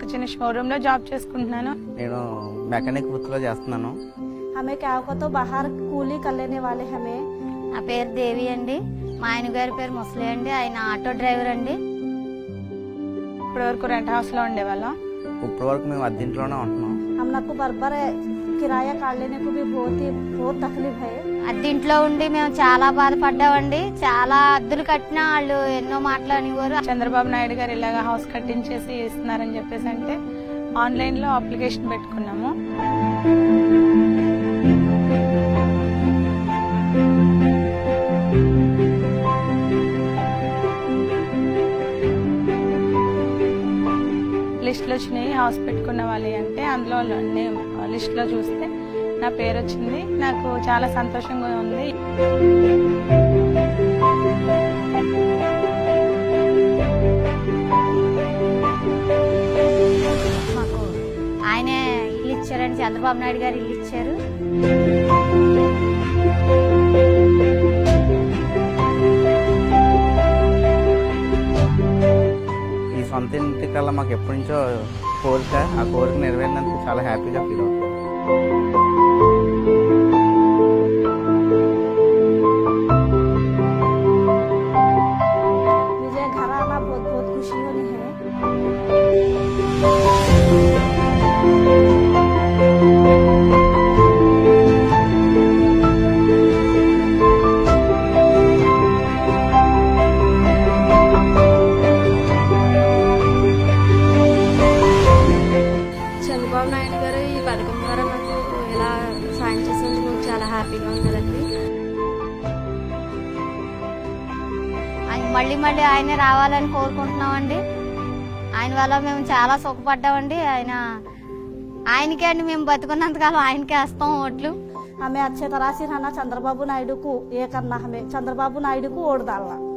చిన్న షోరూమ్ లో జాబ్ చేసుకుంటున్నాను నేను మెకానిక్ వృత్తిలో చేస్తున్నాను हमें क्या होगा तो बाहर कूली कर लेने वाले हमें నా పేరు దేవి అండి మా ఆయన గారి పేరు ముసలి అండి ఆయన ఆటో డ్రైవర్ అండి ఇప్పటి వరకు రెంట్ హౌస్ లో ఉండేవాళ్ళం ఇప్పటి వరకు మేము అద్దెంట్లోనే ఉంటున్నాం हम लोग को बरबर किराया काट लेने को भी बहुत ही बहुत तकलीफ है అద్దెంట్లో ఉండి మేము చాలా బాధపడ్డామండి చాలా అద్దులు కట్టినా వాళ్ళు ఎన్నో మాటలు అనేవారు చంద్రబాబు నాయుడు గారు ఇలాగ హౌస్ కట్టించేసి ఇస్తున్నారని చెప్పేసి అంటే ఆన్లైన్ లో అప్లికేషన్ పెట్టుకున్నాము లిస్ట్ లో వచ్చినాయి హౌస్ పెట్టుకున్న వాళ్ళు అంటే అందులో లిస్ట్ లో చూస్తే నా పేరు వచ్చింది నాకు చాలా సంతోషంగా ఉంది మాకు ఆయనే ఇల్లు ఇచ్చారండి చంద్రబాబు నాయుడు గారు ఇల్లు ఇచ్చారు ఈ సొంత ఇంటి కల్లా మాకు ఎప్పటి నుంచో కోరిక ఆ కోరిక నెరవేరినందుకు చాలా హ్యాపీగా ఫీల్ అవుతాం मुझे घर आना बहुत बहुत खुशी होनी है చంద్రబాబు నాయుడు గారు ఈ పథకం ద్వారా నాకు ఇలా సాయం చేసేందుకు నాకు చాలా హ్యాపీగా ఉన్నదండి ఆయన మళ్ళీ మళ్ళీ ఆయనే రావాలని కోరుకుంటున్నామండి ఆయన వల్ల మేము చాలా సుఖపడ్డామండి ఆయన ఆయనకే అండి మేము బతుకున్నంతకాలం ఆయనకే వేస్తాం ఓట్లు हमें अच्छे तरह से रहना चंद्रबाबू नायडू को ये करना हमें चंद्रबाबू नायडू को वोट डालना